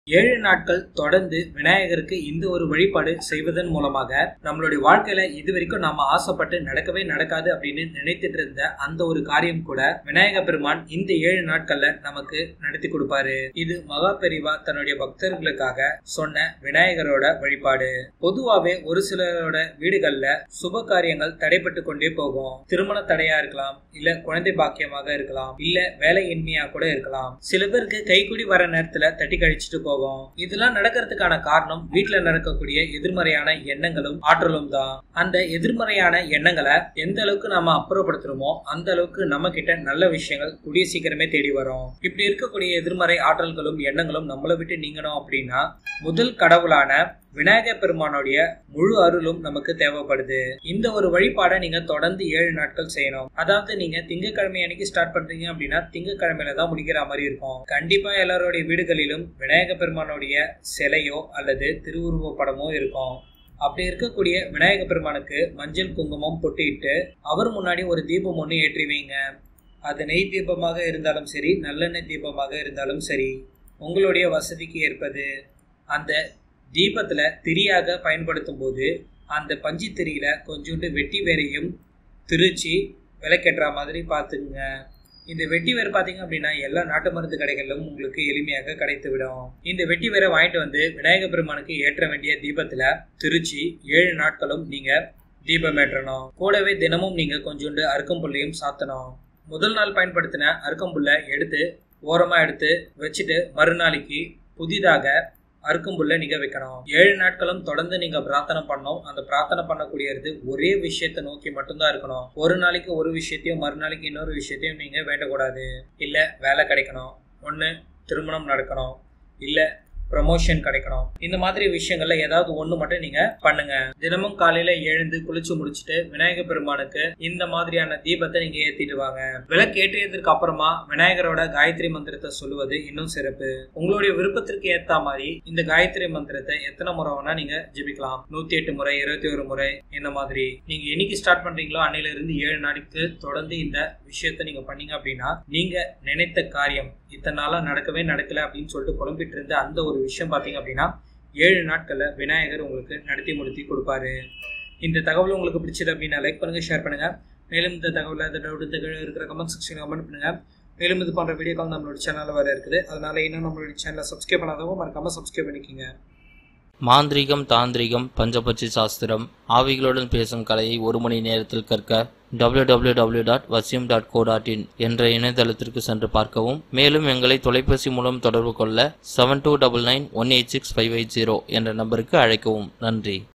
ஏழு நாட்கள் தொடர்ந்து விநாயகருக்கு இந்த ஒரு வழிபாடு செய்வதன் மூலமாக நம்மளுடைய வாழ்க்கையில இது வரைக்கும் நாம ஆசைப்பட்டு நடக்கவே நடக்காது அப்படின்னு நினைத்துட்டு இருந்த அந்த ஒரு காரியம் கூட விநாயக பெருமான் இந்த ஏழு நாட்கள்ல நமக்கு நடத்தி கொடுப்பாரு இது மகா பெரிவா தன்னுடைய பக்தர்களுக்காக சொன்ன விநாயகரோட வழிபாடு பொதுவாவே ஒரு சிலரோட வீடுகள்ல சுப காரியங்கள் தடைப்பட்டு கொண்டே போகும் திருமண தடையா இருக்கலாம் இல்ல குழந்தை பாக்கியமாக இருக்கலாம் இல்ல வேலையின்மையா கூட இருக்கலாம் சில பேருக்கு கைக்குடி வர நேரத்துல தட்டி கழிச்சிட்டு போகும் இதெல்லாம் நடக்கிறதுக்கான காரணம் வீட்டுல நடக்கக்கூடிய எதிர்மறையான எண்ணங்களும் ஆற்றலும் தான் அந்த எதிர்மறையான எண்ணங்களை எந்த அளவுக்கு நாம அப்புறப்படுத்துறோமோ அந்த அளவுக்கு நம்ம கிட்ட நல்ல விஷயங்கள் கூடிய சீக்கிரமே தேடி வரும் இப்படி இருக்கக்கூடிய எதிர்மறை ஆற்றல்களும் எண்ணங்களும் நம்மளை விட்டு நீங்கணும் அப்படின்னா முதல் கடவுளான விநாயகர் பெருமானுடைய முழு அருளும் நமக்கு தேவைப்படுது இந்த ஒரு வழிபாடை நீங்க தொடர்ந்து ஏழு நாட்கள் செய்யணும் அதாவது நீங்க திங்கக்கிழமை அன்னைக்கு ஸ்டார்ட் பண்றீங்க அப்படின்னா திங்கக்கிழமையில தான் முடிக்கிற மாதிரி இருக்கும் கண்டிப்பா எல்லாருடைய வீடுகளிலும் விநாயகர் பெருமானுடைய சிலையோ அல்லது திருவுருவ படமோ இருக்கும் அப்படி இருக்கக்கூடிய விநாயக பெருமானுக்கு மஞ்சள் குங்குமம் பொட்டிட்டு அவர் முன்னாடி ஒரு தீபம் ஒன்று ஏற்றி வைங்க அது நெய் தீபமாக இருந்தாலும் சரி நல்லெண்ணெய் தீபமாக இருந்தாலும் சரி உங்களுடைய வசதிக்கு ஏற்பது அந்த தீபத்துல திரியாக பயன்படுத்தும் போது அந்த பஞ்சு திரியில கொஞ்சோண்டு வெட்டி வேரையும் திரிச்சு விளக்கேற்ற மாதிரி பார்த்துங்க இந்த வெட்டி வேர் பார்த்தீங்க அப்படின்னா எல்லா நாட்டு மருந்து கடைகளிலும் உங்களுக்கு எளிமையாக கிடைத்து விடும் இந்த வெட்டி வேரை வாங்கிட்டு வந்து விநாயக பெருமானுக்கு ஏற்ற வேண்டிய தீபத்துல திருச்சி ஏழு நாட்களும் நீங்க தீபம் ஏற்றணும் கூடவே தினமும் நீங்க கொஞ்சோண்டு அருக்கம்புல்லையும் சாத்தணும் முதல் நாள் பயன்படுத்தின அருக்கம்புல்லை எடுத்து ஓரமா எடுத்து வச்சுட்டு மறுநாளைக்கு புதிதாக அருக்கம்புல்ல நீங்க வைக்கணும் ஏழு நாட்களும் தொடர்ந்து நீங்க பிரார்த்தனை பண்ணணும் அந்த பிரார்த்தனை பண்ணக்கூடியது ஒரே விஷயத்தை நோக்கி மட்டும்தான் இருக்கணும் ஒரு நாளைக்கு ஒரு விஷயத்தையும் மறுநாளைக்கு இன்னொரு விஷயத்தையும் நீங்க வேண்டக்கூடாது இல்ல வேலை கிடைக்கணும் ஒண்ணு திருமணம் நடக்கணும் இல்ல ப்ரமோஷன் கிடைக்கணும் இந்த மாதிரி விஷயங்கள்ல ஏதாவது ஒண்ணு மட்டும் நீங்க பண்ணுங்க தினமும் காலையில எழுந்து குளிச்சு முடிச்சுட்டு விநாயகர் பெருமானுக்கு இந்த மாதிரியான தீபத்தை நீங்க ஏத்திட்டு வாங்க விளக்கு ஏற்றியதற்கு அப்புறமா விநாயகரோட காயத்ரி மந்திரத்தை சொல்லுவது இன்னும் சிறப்பு உங்களுடைய விருப்பத்திற்கு ஏத்த மாதிரி இந்த காயத்ரி மந்திரத்தை எத்தனை முறை வேணா நீங்க ஜெபிக்கலாம் நூத்தி எட்டு முறை இருபத்தி ஒரு முறை இந்த மாதிரி நீங்க என்னைக்கு ஸ்டார்ட் பண்றீங்களோ அன்னையில இருந்து ஏழு நாளைக்கு தொடர்ந்து இந்த விஷயத்த நீங்க பண்ணீங்க அப்படின்னா நீங்க நினைத்த காரியம் இத்தனை நாளா நடக்கவே நடக்கல அப்படின்னு சொல்லிட்டு குழம்பிட்டு இருந்த அந்த ஒரு விஷயம் பார்த்தீங்க அப்படின்னா ஏழு நாட்கள்ல விநாயகர் உங்களுக்கு நடத்தி முடித்தி கொடுப்பாரு இந்த தகவல் உங்களுக்கு பிடிச்சது அப்படின்னா லைக் பண்ணுங்க ஷேர் பண்ணுங்க மேலும் இந்த தகவலை இந்த டவுட் இருக்கிற கமெண்ட் செக்ஷன் கமெண்ட் பண்ணுங்க மேலும் இது போன்ற வீடியோக்கள் நம்மளோட சேனலில் வர இருக்குது அதனால இன்னும் நம்மளோட சேனலை சப்ஸ்கிரைப் பண்ணாதவங்க மறக்காம சப்ஸ்கிரைப் பண்ணிக்கோங்க மாந்திரிகம் தாந்திரிகம் பஞ்சபட்சி சாஸ்திரம் ஆவிகளுடன் பேசும் கலையை ஒரு மணி நேரத்தில் கற்க www.vasyum.co.in டாட் வசியம் டாட் கோ டாட் இன் என்ற இணையதளத்திற்கு சென்று பார்க்கவும் மேலும் எங்களை தொலைபேசி மூலம் தொடர்பு கொள்ள seven two double nine one eight six five eight zero என்ற நம்பருக்கு அழைக்கவும் நன்றி